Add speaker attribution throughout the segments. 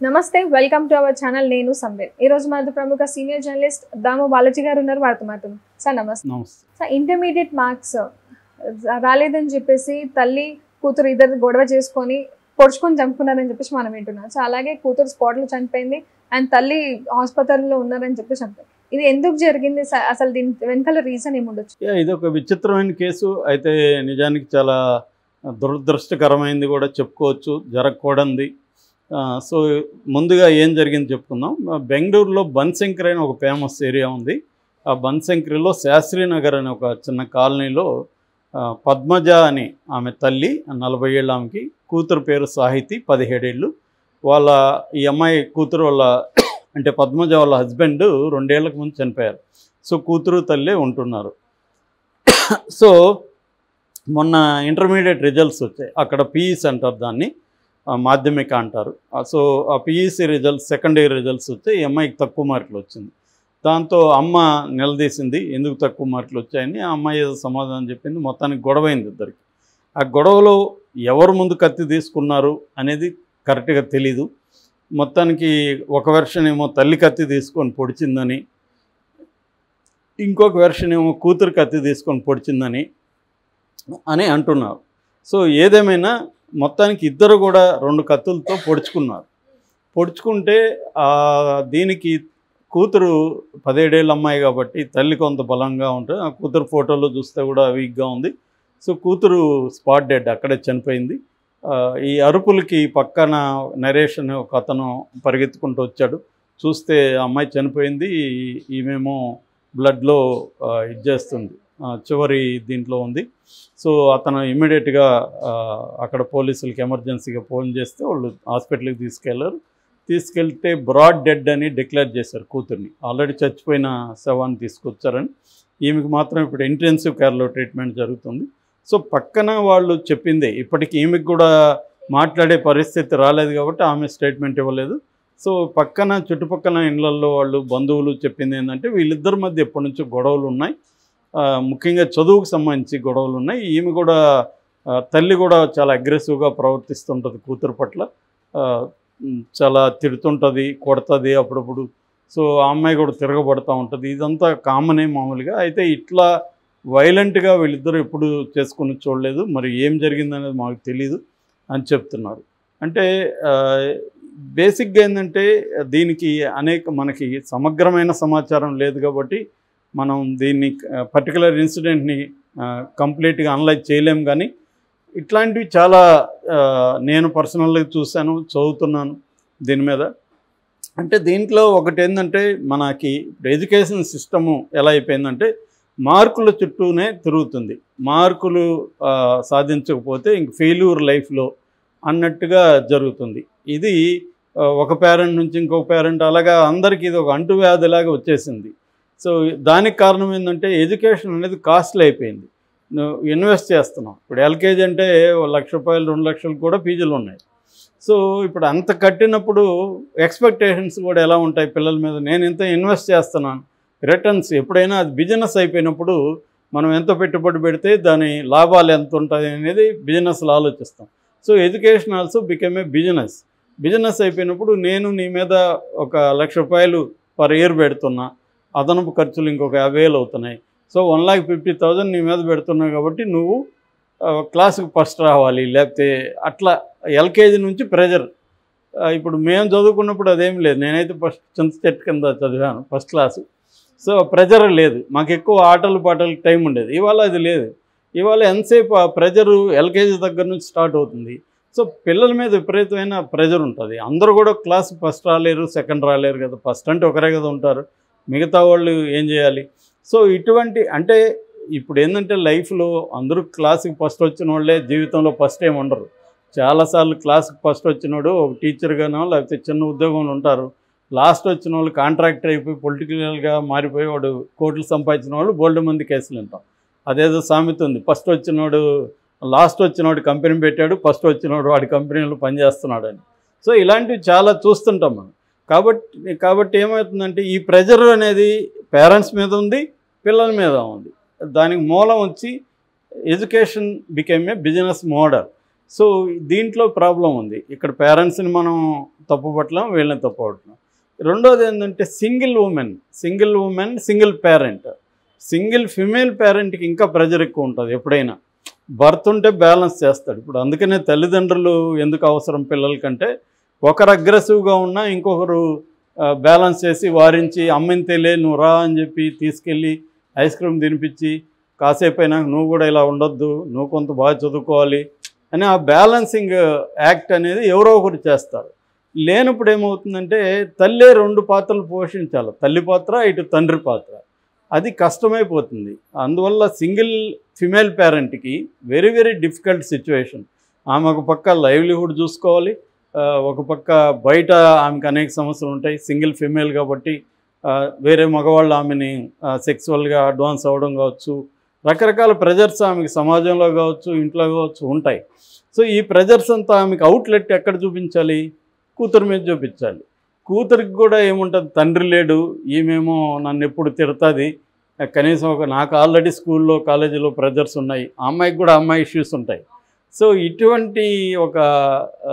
Speaker 1: నమస్తే welcome to our channel నేను సంబేర్ ఈ రోజు మనతో ప్రముఖ సీనియర్ జర్నలిస్ట్ దాము బాలాజీ గారు ఉన్నారు వారితో మాట్లాడుతున్నాం సార్ నమస్తే
Speaker 2: నమస్తే
Speaker 1: సార్ ఇంటర్మీడియట్ మార్క్స్ రాలేదని చెప్పేసి తల్లి కూతురు ఇద్దరు గొడవ చేసుకొని పొడుచుకొని చంపుకున్నారని చెప్పేసి మనం వింటున్నాం సో అలాగే కూతురు స్పాట్లో చనిపోయింది అండ్ తల్లి హాస్పిటల్లో ఉన్నారని చెప్పేసి చనిపోయింది ఇది ఎందుకు జరిగింది స- అసలు దీని వెనకాల రీజన్ ఏముండొచ్చు
Speaker 2: యా, ఇది ఒక విచిత్రమైన కేసు అయితే నిజానికి చాలా దురదృష్టకరమైంది కూడా చెప్పుకోవచ్చు జరగకూడంది ఆ, సో ముందుగా ఏం జరిగింది చెప్పుకుందాం ఆ, బెంగళూరులో బన్శంకరి అని ఒక ఫేమస్ ఏరియా ఉంది ఆ బన్శంకరిలో శాస్త్రీనగర్ అనే ఒక చిన్న కాలనీలో ఆ, పద్మజ అని ఆమె తల్లి నలభై ఏళ్ళ ఆమెకి కూతురు పేరు సాహితి పదిహేడేళ్ళు వాళ్ళ ఈ అమ్మాయి కూతురు వాళ్ళ అంటే పద్మజ వాళ్ళ హస్బెండ్ రెండేళ్లకు ముందు చనిపోయారు సో కూతురు తల్లే ఉంటున్నారు సో మొన్న ఇంటర్మీడియట్ రిజల్ట్స్ వచ్చాయి అక్కడ పీఈస్ అంటారు దాన్ని ఆ, మాధ్యమిక అంటారు ఆ, సో ఆ PEC results second year results వచ్చాయి ఈ అమ్మాయికి తక్కువ మార్కులు వచ్చింది దాంతో అమ్మ నిలదీసింది ఎందుకు తక్కువ మార్కులు వచ్చాయని ఆ అమ్మాయి ఏదో సమాధానం చెప్పింది మొత్తానికి గొడవైంది ఇద్దరికి ఆ గొడవలో ఎవరు ముందు కత్తి తీసుకున్నారు అనేది కరెక్ట్గా తెలీదు మొత్తానికి ఒక వెర్షన్ ఏమో తల్లి కత్తి తీసుకొని పొడిచిందని ఇంకొక వెర్షన్ ఏమో కూతురు కత్తి తీసుకొని పొడిచిందని అని అంటున్నారు సో ఏదేమైనా మొత్తానికి ఇద్దరు కూడా రెండు కత్తులతో పొడుచుకున్నారు పొడుచుకుంటే ఆ, దీనికి కూతురు పదిహేడేళ్ళ అమ్మాయి కాబట్టి తల్లి కొంత బలంగా ఉంటుంది ఆ కూతురు ఫోటోలో చూస్తే కూడా వీక్గా ఉంది సో కూతురు స్పాట్ డెడ్ అక్కడే చనిపోయింది ఆ, ఈ అరుపులకి పక్కన నరేష్ అనే ఒక అతను పరిగెత్తుకుంటూ వచ్చాడు చూస్తే ఆ అమ్మాయి చనిపోయింది ఈ- ఈమెమో బ్లడ్లో ఇది చేస్తుంది ఆ, చివరి దీంట్లో ఉంది సో అతను ఇమ్మీడియట్గా అక్కడ పోలీసులకి ఎమర్జెన్సీగా ఫోన్ చేస్తే వాళ్ళు హాస్పిటల్కి తీసుకెళ్లారు తీసుకెళ్తే బ్రాడ్ డెడ్ అని డిక్లేర్ చేశారు కూతుర్ని ఆల్రెడీ చచ్చిపోయిన శవాన్ని తీసుకొచ్చారని ఈమెకి మాత్రం ఇప్పుడు ఇంటెన్సివ్ కేర్లో ట్రీట్మెంట్ జరుగుతుంది సో పక్కన వాళ్ళు చెప్పిందే ఇప్పటికి ఈమెకి కూడా మాట్లాడే పరిస్థితి రాలేదు కాబట్టి ఆమె స్టేట్మెంట్ ఇవ్వలేదు సో పక్కన చుట్టుపక్కల ఇళ్ళల్లో వాళ్ళు బంధువులు చెప్పింది ఏంటంటే వీళ్ళిద్దరి మధ్య ఎప్పటి నుంచో గొడవలు ఉన్నాయి ఆ, ముఖ్యంగా చదువుకు సంబంధించి గొడవలు ఉన్నాయి ఈమె కూడా ఆ, తల్లి కూడా చాలా అగ్రెసివ్గా ప్రవర్తిస్తుంటుంది కూతురు పట్ల ఆ, ఉమ్, చాలా తిడుతుంటుంది కొడుతుంది అప్పుడప్పుడు సో ఆ అమ్మాయి కూడా తిరగబడుతూ ఉంటుంది ఇదంతా కామనే మామూలుగా అయితే ఇట్లా వైలెంట్గా వీళ్ళిద్దరూ ఎప్పుడు చేసుకుని చూడలేదు మరి ఏం జరిగిందనేది మాకు తెలియదు అని చెప్తున్నారు అంటే ఆ, బేసిక్గా ఏంటంటే దీనికి అనేక మనకి సమగ్రమైన సమాచారం లేదు కాబట్టి మనం దీన్ని పర్టికులర్ ఇన్సిడెంట్ని కంప్లీట్గా అనలైజ్ చేయలేం కానీ ఇట్లాంటివి చాలా ఆ, నేను పర్సనల్గా చూశాను చదువుతున్నాను దీని మీద అంటే దీంట్లో ఒకటి ఏంటంటే మనకి ఎడ్యుకేషన్ సిస్టము ఎలా అయిపోయిందంటే మార్కుల చుట్టూనే తిరుగుతుంది మార్కులు ఆ, సాధించకపోతే ఇంక ఫెయిల్యూర్ లైఫ్లో అన్నట్టుగా జరుగుతుంది ఇది ఆ, ఒక పేరెంట్ నుంచి ఇంకొక పేరెంట్ అలాగా అందరికీ ఇది ఒక అంటువ్యాధిలాగా వచ్చేసింది సో దానికి కారణం ఏంటంటే ఎడ్యుకేషన్ అనేది కాస్ట్లీ అయిపోయింది నువ్వు ఇన్వెస్ట్ చేస్తున్నావు ఇప్పుడు ఎల్కేజీ అంటే ఓ లక్ష రూపాయలు రెండు లక్షలు కూడా ఫీజులు ఉన్నాయి సో ఇప్పుడు అంత కట్టినప్పుడు ఎక్స్పెక్టేషన్స్ కూడా ఎలా ఉంటాయి పిల్లల మీద నేను ఇంత ఇన్వెస్ట్ చేస్తున్నాను రిటర్న్స్ ఎప్పుడైనా అది బిజినెస్ అయిపోయినప్పుడు మనం ఎంత పెట్టుబడి పెడితే దాని లాభాలు ఎంత ఉంటాయి అనేది బిజినెస్లో ఆలోచిస్తాం so education also become a business business అయిపోయినప్పుడు నేను నీ మీద ఒక లక్ష రూపాయలు పర్ ఇయర్ పెడుతున్నా అదనపు ఖర్చులు ఇంకొక యాభై వేలు అవుతున్నాయి so one lakh fifty thousand నీ మీద పెడుతున్నావు కాబట్టి నువ్వు ఆ, క్లాసుకు ఫస్ట్ రావాలి లేకపోతే అట్లా ఎల్కేజీ నుంచి ప్రెజర్ ఇప్పుడు మేము చదువుకున్నప్పుడు అదేం లేదు నేనైతే ఫస్ట్ చింత చెట్టు కింద చదివాను ఫస్ట్ క్లాసు సో ప్రెజర్ లేదు మాకు ఎక్కువ ఆటలు పాటలు టైం ఉండేది ఇవాళ అది లేదు ఇవాళ ఎంతసేపు ఆ ప్రెజరు ఎల్కేజీ దగ్గర నుంచి స్టార్ట్ అవుతుంది సో పిల్లల మీద విపరీతమైన ప్రెజర్ ఉంటుంది అందరూ కూడా క్లాస్ ఫస్ట్ రాలేరు సెకండ్ రాలేరు కదా ఫస్ట్ అంటే ఒకరే కదా ఉంటారు మిగతా వాళ్ళు ఏం చేయాలి సో ఇటువంటి అంటే ఇప్పుడు ఏంటంటే లైఫ్లో అందరూ క్లాస్కి ఫస్ట్ వచ్చిన వాళ్ళే జీవితంలో ఫస్ట్ ఏమి ఉండరు చాలాసార్లు క్లాస్కి ఫస్ట్ వచ్చినోడు ఒక టీచర్గానో లేకపోతే చిన్న ఉద్యోగంలో ఉంటారు లాస్ట్ వచ్చిన వాళ్ళు కాంట్రాక్టర్ అయిపోయి పొలిటికల్గా మారిపోయి వాడు కోట్లు సంపాదించిన వాళ్ళు బోల్డ్ మంది కేసులు ఉంటాం అదేదో సామెత ఉంది ఫస్ట్ వచ్చినోడు లాస్ట్ వచ్చినోడు కంపెనీ పెట్టాడు ఫస్ట్ వచ్చినోడు వాడి కంపెనీలో పనిచేస్తున్నాడు అని సో ఇలాంటివి చాలా చూస్తుంటాం మనం కాబట్టి కాబట్టి ఏమవుతుందంటే ఈ ప్రెజర్ అనేది పేరెంట్స్ మీద ఉంది పిల్లల మీద ఉంది దానికి మూలం వచ్చి education become a business model so దీంట్లో ప్రాబ్లం ఉంది ఇక్కడ పేరెంట్స్ని మనం తప్పు పట్టలేం వీళ్ళని తప్పు పట్టలేం రెండోది ఏంటంటే single women single women single parent single female పేరెంట్కి ఇంకా ప్రెజర్ ఎక్కువ ఉంటుంది ఎప్పుడైనా భర్త ఉంటే బ్యాలెన్స్ చేస్తాడు ఇప్పుడు అందుకనే తల్లిదండ్రులు ఎందుకు అవసరం పిల్లల కంటే ఒకరు అగ్రెసివ్గా ఉన్నా ఇంకొకరు బ్యాలెన్స్ చేసి వారించి అమ్మిని తెలియ నువ్వు రా అని చెప్పి తీసుకెళ్ళి ఐస్ క్రీమ్ తినిపించి కాసేపు అయినాక నువ్వు కూడా ఇలా ఉండొద్దు నువ్వు కొంత బాగా చదువుకోవాలి అని ఆ బ్యాలెన్సింగ్ యాక్ట్ అనేది ఎవరో ఒకరు చేస్తారు లేనప్పుడు ఏమవుతుందంటే తల్లే రెండు పాత్రలు పోషించాలి తల్లి పాత్ర ఇటు తండ్రి పాత్ర అది కష్టమైపోతుంది అందువల్ల సింగిల్ ఫిమేల్ పేరెంట్కి వెరీ వెరీ డిఫికల్ట్ సిచ్యువేషన్ ఆమె ఒక పక్క లైవ్లీహుడ్ చూసుకోవాలి ఆ, ఒక పక్క బయట ఆమెకు అనేక సమస్యలు ఉంటాయి సింగిల్ ఫిమేల్ కాబట్టి ఆ, వేరే మగవాళ్ళు ఆమెని సెక్సువల్గా అడ్వాన్స్ అవ్వడం కావచ్చు రకరకాల ప్రెజర్స్ ఆమెకి సమాజంలో కావచ్చు ఇంట్లో కావచ్చు ఉంటాయి సో ఈ ప్రెజర్స్ అంతా ఆమెకి అవుట్లెట్ ఎక్కడ చూపించాలి కూతురు మీద చూపించాలి కూతురికి కూడా ఏముంటుంది తండ్రి లేడు ఈమెమో నన్ను ఎప్పుడు తిడుతుంది కనీసం ఒక నాకు ఆల్రెడీ స్కూల్లో కాలేజీలో ప్రెజర్స్ ఉన్నాయి ఆ అమ్మాయికి కూడా అమ్మాయి ఇష్యూస్ ఉంటాయి సో ఇటువంటి ఒక ఆ,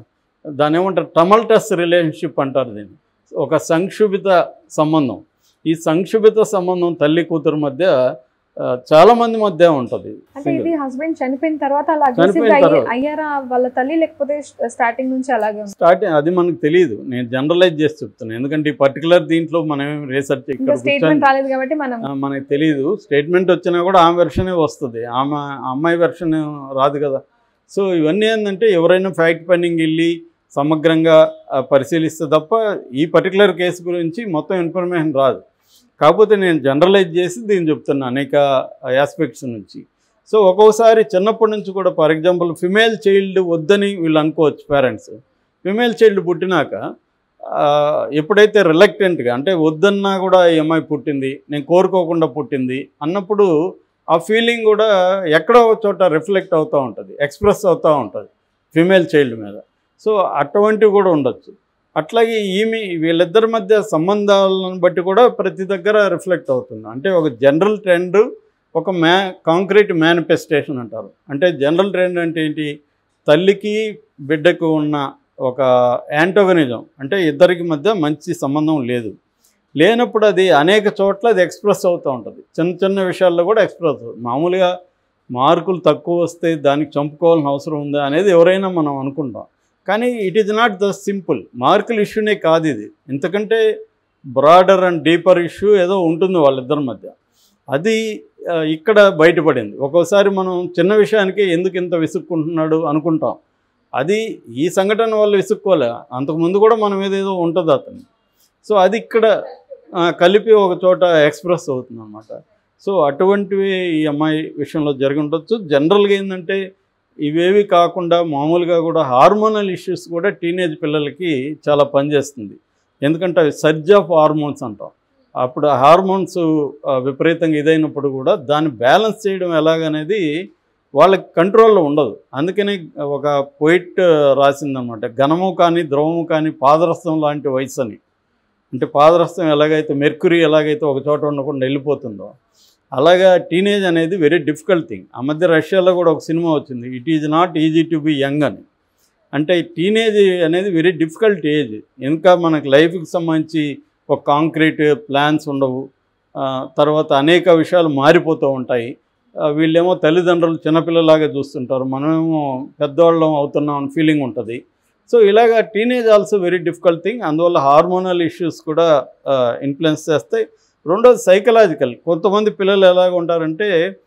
Speaker 2: దాని ఏమంటారు టమల్టస్ రిలేషన్షిప్ అంటారు దీన్ని ఒక సంక్షుభిత సంబంధం ఈ సంక్షుభిత సంబంధం తల్లి కూతురు మధ్య ఆ, చాలా మంది మధ్య ఉంటుంది
Speaker 1: అంటే ఇది హస్బెండ్ చనిపోయిన తర్వాత అలా
Speaker 2: చనిపోయిన
Speaker 1: అగ్రెసివ్
Speaker 2: తర్వాత.
Speaker 1: అయ్యారా వాళ్ళ తల్లి లేకపోతే స్టార్టింగ్ నుంచి అలాగే ఉంది
Speaker 2: స్టార్టింగ్ అది మనకు తెలియదు నేను జనరలైజ్ చేసి చెప్తున్నాను ఎందుకంటే ఈ పర్టికులర్ దీంట్లో మనం ఏం రీసెర్చ్
Speaker 1: ఇంకా
Speaker 2: ఇక్కడ
Speaker 1: స్టేట్మెంట్
Speaker 2: కూర్చొని
Speaker 1: రాలేదు కాబట్టి మనం
Speaker 2: ఆ, మనకి తెలియదు స్టేట్మెంట్ వచ్చినా కూడా ఆమె వెర్షనే వస్తుంది ఆమె ఆ అమ్మాయి వెర్షన్ రాదు కదా సో ఇవన్నీ ఏంటంటే ఎవరైనా ఫ్యాక్ట్ ఫైండింగ్ వెళ్ళి సమగ్రంగా ఆ, పరిశీలిస్తే తప్ప ఈ పర్టికులర్ కేసు గురించి మొత్తం ఇన్ఫర్మేషన్ రాదు కాకపోతే నేను జనరలైజ్ చేసి దీన్ని చెప్తున్నా అనేక ఆస్పెక్ట్స్ నుంచి సో ఒక్కోసారి చిన్నప్పటి నుంచి కూడా ఫర్ ఎగ్జాంపుల్ ఫిమేల్ చైల్డ్ వద్దని వీళ్ళు అనుకోవచ్చు పేరెంట్స్ ఫిమేల్ చైల్డ్ పుట్టినాక ఆ, ఎప్పుడైతే రిలక్టెంట్గా అంటే వద్దన్నా కూడా ఈ అమ్మాయి పుట్టింది నేను కోరుకోకుండా పుట్టింది అన్నప్పుడు ఆ ఫీలింగ్ కూడా ఎక్కడో ఒక చోట రిఫ్లెక్ట్ అవుతూ ఉంటుంది ఎక్స్ప్రెస్ అవుతూ ఉంటుంది ఫిమేల్ చైల్డ్ మీద సో అటువంటివి కూడా ఉండొచ్చు అట్లాగే ఈమె వీళ్ళిద్దరి మధ్య సంబంధాలను బట్టి కూడా ప్రతి దగ్గర రిఫ్లెక్ట్ అవుతుంది అంటే ఒక జనరల్ ట్రెండ్ ఒక మ్యా కాంక్రీట్ మేనిఫెస్టేషన్ అంటారు అంటే జనరల్ ట్రెండ్ అంటే ఏంటి తల్లికి బిడ్డకు ఉన్న ఒక యాంటోగనిజం అంటే ఇద్దరికి మధ్య మంచి సంబంధం లేదు లేనప్పుడు అది అనేక చోట్ల అది ఎక్స్ప్రెస్ అవుతూ ఉంటుంది చిన్న చిన్న విషయాల్లో కూడా ఎక్స్ప్రెస్ అవుతుంది మామూలుగా మార్కులు తక్కువ వస్తే దానికి చంపుకోవాల్సిన అవసరం ఉందా అనేది ఎవరైనా మనం అనుకుంటాం కానీ it is not the simple మార్కుల ఇష్యూనే కాదు ఇది ఎందుకంటే బ్రాడర్ అండ్ డీపర్ ఇష్యూ ఏదో ఉంటుంది వాళ్ళిద్దరి మధ్య అది ఆ, ఇక్కడ బయటపడింది ఒక్కోసారి మనం చిన్న విషయానికి ఎందుకు ఇంత విసుక్కుంటున్నాడు అనుకుంటాం అది ఈ సంఘటన వల్ల విసుక్కోలే అంతకుముందు కూడా మనం ఏదేదో ఉంటుంది అతను సో అది ఇక్కడ ఆ, కలిపి ఒక చోట ఎక్స్ప్రెస్ అవుతుంది అనమాట సో అటువంటివి ఈ అమ్మాయి విషయంలో జరిగి ఉండొచ్చు జనరల్గా ఏంటంటే ఇవేవి కాకుండా మామూలుగా కూడా హార్మోనల్ ఇష్యూస్ కూడా టీనేజ్ పిల్లలకి చాలా పనిచేస్తుంది ఎందుకంటే అవి సర్జ్ ఆఫ్ హార్మోన్స్ అంటాం అప్పుడు ఆ హార్మోన్స్ ఆ, విపరీతంగా ఇదైనప్పుడు కూడా దాన్ని బ్యాలెన్స్ చేయడం ఎలాగనేది వాళ్ళకి కంట్రోల్లో ఉండదు అందుకని ఒక పొయిట్ రాసిందనమాట ఘనము కానీ ద్రవము కానీ పాదరసం లాంటి వయసు అని అంటే పాదరసం ఎలాగైతే మెర్కురీ ఎలాగైతే ఒక చోట ఉండకుండా వెళ్ళిపోతుందో అలాగా టీనేజ్ అనేది వెరీ డిఫికల్ట్ థింగ్ ఆ మధ్య రష్యాలో కూడా ఒక సినిమా వచ్చింది it is not easy to be young అని అంటే టీనేజ్ అనేది వెరీ డిఫికల్ట్ ఏజ్ ఇంకా మనకు లైఫ్కి సంబంధించి ఒక కాంక్రీట్ ప్లాన్స్ ఉండవు ఆ, తర్వాత అనేక విషయాలు మారిపోతూ ఉంటాయి ఆ, వీళ్ళేమో తల్లిదండ్రులు చిన్నపిల్లలాగా చూస్తుంటారు మనమేమో పెద్దవాళ్ళం అవుతున్నాం అని ఫీలింగ్ ఉంటుంది సో ఇలాగా teenage also very difficult thing అందువల్ల హార్మోనల్ ఇష్యూస్ కూడా ఇన్ఫ్లుయెన్స్ చేస్తాయి రెండోది సైకలాజికల్ కొంతమంది పిల్లలు ఎలాగ ఉంటారంటే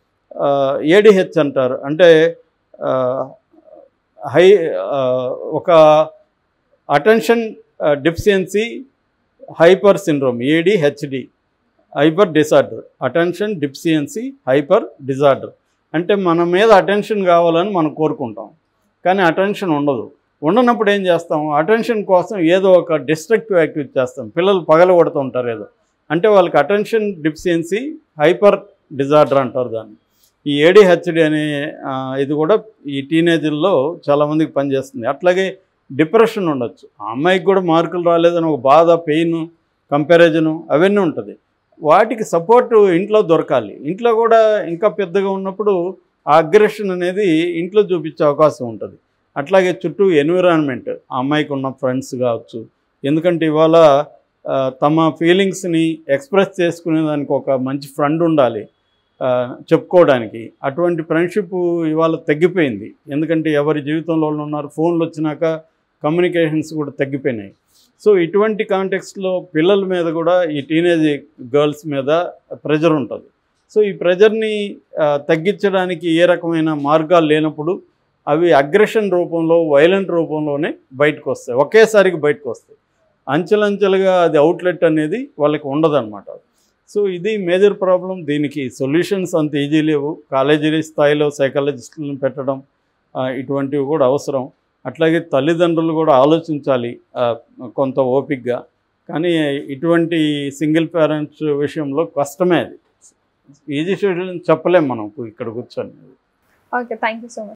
Speaker 2: ఏడిహెచ్ అంటారు అంటే హై ఒక attention deficiency hyper syndrome ADHD hyper disorder attention deficiency hyper disorder అంటే మన మీద అటెన్షన్ కావాలని మనం కోరుకుంటాం కానీ అటెన్షన్ ఉండదు ఉండనప్పుడు ఏం చేస్తాం అటెన్షన్ కోసం ఏదో ఒక డిస్ట్రక్టివ్ యాక్టివిటీ చేస్తాం పిల్లలు పగలగొడుతూ ఉంటారు ఏదో అంటే వాళ్ళకి అటెన్షన్ డిఫిషియన్సీ హైపర్ డిజార్డర్ అంటారు దాన్ని ఈ ఏడిహెచ్డి అనే ఆ, ఇది కూడా ఈ టీనేజర్లో చాలామందికి పనిచేస్తుంది అట్లాగే డిప్రెషన్ ఉండొచ్చు ఆ అమ్మాయికి కూడా మార్కులు రాలేదని ఒక బాధ పెయిన్ కంపారిజను అవన్నీ ఉంటుంది వాటికి సపోర్ట్ ఇంట్లో దొరకాలి ఇంట్లో కూడా ఇంకా పెద్దగా ఉన్నప్పుడు ఆ అగ్రెషన్ అనేది ఇంట్లో చూపించే అవకాశం ఉంటుంది అట్లాగే చుట్టూ ఎన్విరాన్మెంట్ ఆ అమ్మాయికి ఉన్న ఫ్రెండ్స్ కావచ్చు ఎందుకంటే ఇవాళ ఆ, తమ ఫీలింగ్స్ని ఎక్స్ప్రెస్ చేసుకునే దానికి ఒక మంచి ఫ్రెండ్ ఉండాలి ఆ, చెప్పుకోవడానికి అటువంటి ఫ్రెండ్షిప్ ఇవాళ తగ్గిపోయింది ఎందుకంటే ఎవరి జీవితంలో వాళ్ళు ఉన్నారు ఫోన్లు వచ్చినాక కమ్యూనికేషన్స్ కూడా తగ్గిపోయినాయి సో ఇటువంటి కాంటెక్స్ట్లో పిల్లల మీద కూడా ఈ టీనేజ్ గర్ల్స్ మీద ప్రెజర్ ఉంటుంది సో ఈ ప్రెజర్ని ఆ, తగ్గించడానికి ఏ రకమైన మార్గాలు లేనప్పుడు అవి అగ్రెషన్ రూపంలో వైలెంట్ రూపంలోనే బయటకు వస్తాయి ఒకేసారికి బయటకు వస్తాయి అంచెలంచెలుగా అది అవుట్లెట్ అనేది వాళ్ళకి ఉండదన్నమాట సో ఇది మేజర్ ప్రాబ్లం దీనికి సొల్యూషన్స్ అంత ఈజీ లేవు కాలేజీ స్థాయిలో సైకాలజిస్టులను పెట్టడం ఆ, ఇటువంటివి కూడా అవసరం అట్లాగే తల్లిదండ్రులు కూడా ఆలోచించాలి ఆ, కొంత ఓపిక్గా కానీ ఇటువంటి సింగిల్ పేరెంట్స్ విషయంలో కష్టమే అది ఈజీ షెడ్యూల్ చెప్పలేం మనం ఇక్కడ కూర్చొని
Speaker 1: okay thank you so much